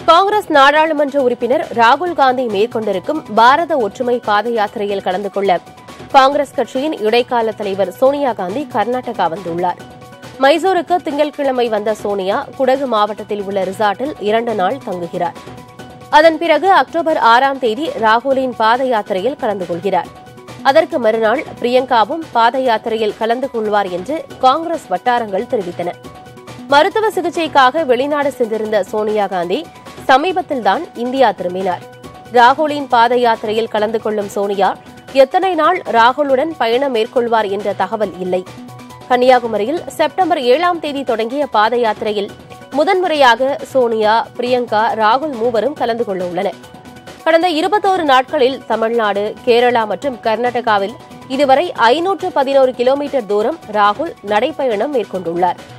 காங்கிரஸ் நாடாளுமன்ற உறுப்பினர் ராகுல் காந்தி மேற்கொண்டிருக்கும் பாரத ஒற்றுமை பாத யாத்திரையில் கலந்து கொள்ள காங்கிரஸ் கட்சியின் இடைக்கால தலைவர் சோனியா காந்தி கர்நாடகா வந்துள்ளார் மைசூருக்கு திங்கட்கிழமை வந்த சோனியா குடகு மாவட்டத்தில் உள்ள ரிசார்ட்டில் இரண்டு நாள் தங்குகிறார் அதன் பிறகு அக்டோபர் ஆறாம் தேதி ராகுலின் பாத யாத்திரையில் கலந்து கொள்கிறார் அதற்கு மறுநாள் பிரியங்காவும் பாத யாத்திரையில் கலந்து கொள்வார் என்று காங்கிரஸ் வட்டாரங்கள் தெரிவித்தன மருத்துவ சிகிச்சைக்காக வெளிநாடு சென்றிருந்த சோனியா காந்தி சமீபத்தில்தான் இந்தியா திரும்பினார் ராகுலின் பாத யாத்திரையில் கலந்து கொள்ளும் சோனியா எத்தனை நாள் ராகுலுடன் பயணம் மேற்கொள்வார் என்ற தகவல் இல்லை கன்னியாகுமரியில் செப்டம்பர் ஏழாம் தேதி தொடங்கிய பாத யாத்திரையில் முதன்முறையாக சோனியா பிரியங்கா ராகுல் மூவரும் கலந்து கொள்ள உள்ளனர் கடந்த இருபத்தோரு நாட்களில் தமிழ்நாடு கேரளா மற்றும் கர்நாடகாவில் இதுவரை ஐநூற்று பதினோரு கிலோமீட்டர் தூரம் ராகுல் நடைப்பயணம் மேற்கொண்டுள்ளார்